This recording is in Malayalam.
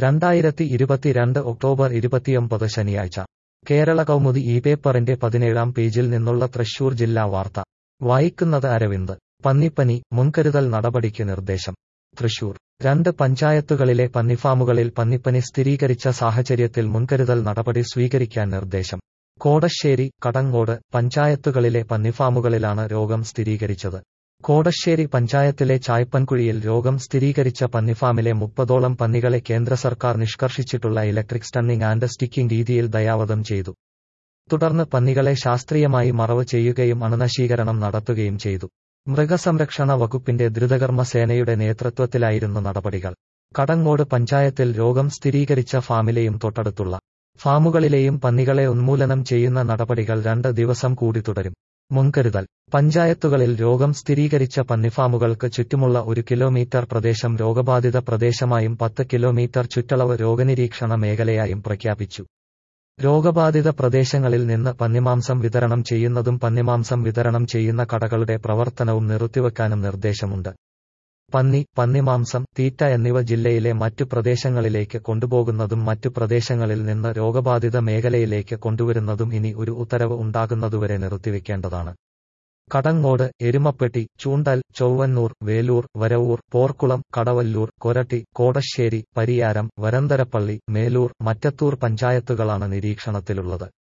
രണ്ടായിരത്തി ഇരുപത്തിരണ്ട് ഒക്ടോബർ ഇരുപത്തിയൊമ്പത് ശനിയാഴ്ച കേരള കൗമുദി ഈ പേപ്പറിന്റെ പതിനേഴാം പേജിൽ നിന്നുള്ള തൃശൂർ ജില്ലാ വാർത്ത വായിക്കുന്നത് അരവിന്ദ് പന്നിപ്പനി മുൻകരുതൽ നടപടിക്ക് നിർദ്ദേശം തൃശൂർ രണ്ട് പഞ്ചായത്തുകളിലെ പന്നിഫാമുകളിൽ പന്നിപ്പനി സ്ഥിരീകരിച്ച സാഹചര്യത്തിൽ മുൻകരുതൽ നടപടി സ്വീകരിക്കാൻ നിർദ്ദേശം കോടശ്ശേരി കടങ്ങോട് പഞ്ചായത്തുകളിലെ പന്നിഫാമുകളിലാണ് രോഗം സ്ഥിരീകരിച്ചത് കോടശ്ശേരി പഞ്ചായത്തിലെ ചായ്പൻകുഴിയിൽ രോഗം സ്ഥിരീകരിച്ച പന്നിഫാമിലെ മുപ്പതോളം പന്നികളെ കേന്ദ്ര സർക്കാർ നിഷ്കർഷിച്ചിട്ടുള്ള ഇലക്ട്രിക് സ്റ്റണ്ണിംഗ് ആൻഡ് സ്റ്റിക്കിംഗ് രീതിയിൽ ദയാവധം ചെയ്തു തുടർന്ന് പന്നികളെ ശാസ്ത്രീയമായി മറവ് ചെയ്യുകയും അണുനശീകരണം നടത്തുകയും ചെയ്തു മൃഗസംരക്ഷണ വകുപ്പിന്റെ ദ്രുതകർമ്മ സേനയുടെ നേതൃത്വത്തിലായിരുന്നു നടപടികൾ കടങ്ങോട് പഞ്ചായത്തിൽ രോഗം സ്ഥിരീകരിച്ച ഫാമിലെയും തൊട്ടടുത്തുള്ള ഫാമുകളിലെയും പന്നികളെ ഉന്മൂലനം ചെയ്യുന്ന നടപടികൾ രണ്ട് ദിവസം കൂടി തുടരും മുൻകരുതൽ പഞ്ചായത്തുകളിൽ രോഗം സ്ഥിരീകരിച്ച പന്നിഫാമുകൾക്ക് ചുറ്റുമുള്ള ഒരു കിലോമീറ്റർ പ്രദേശം രോഗബാധിത പ്രദേശമായും പത്ത് കിലോമീറ്റർ ചുറ്റളവ് രോഗനിരീക്ഷണ മേഖലയായും പ്രഖ്യാപിച്ചു രോഗബാധിത പ്രദേശങ്ങളിൽ നിന്ന് പന്നിമാംസം വിതരണം ചെയ്യുന്നതും പന്നിമാംസം വിതരണം ചെയ്യുന്ന കടകളുടെ പ്രവർത്തനവും നിർത്തിവെക്കാനും നിർദ്ദേശമുണ്ട് പന്നി പന്നിമാംസം തീറ്റ എന്നിവ ജില്ലയിലെ മറ്റു പ്രദേശങ്ങളിലേക്ക് കൊണ്ടുപോകുന്നതും മറ്റു പ്രദേശങ്ങളിൽ നിന്ന് രോഗബാധിത മേഖലയിലേക്ക് കൊണ്ടുവരുന്നതും ഇനി ഒരു ഉത്തരവ് ഉണ്ടാകുന്നതുവരെ നിർത്തിവെക്കേണ്ടതാണ് കടങ്ങോട് എരുമപ്പെട്ടി ചൂണ്ടൽ ചൊവ്വന്നൂർ വേലൂർ വരവൂർ പോർക്കുളം കടവല്ലൂർ കൊരട്ടി കോടശ്ശേരി പരിയാരം വരന്തരപ്പള്ളി മേലൂർ മറ്റത്തൂർ പഞ്ചായത്തുകളാണ് നിരീക്ഷണത്തിലുള്ളത്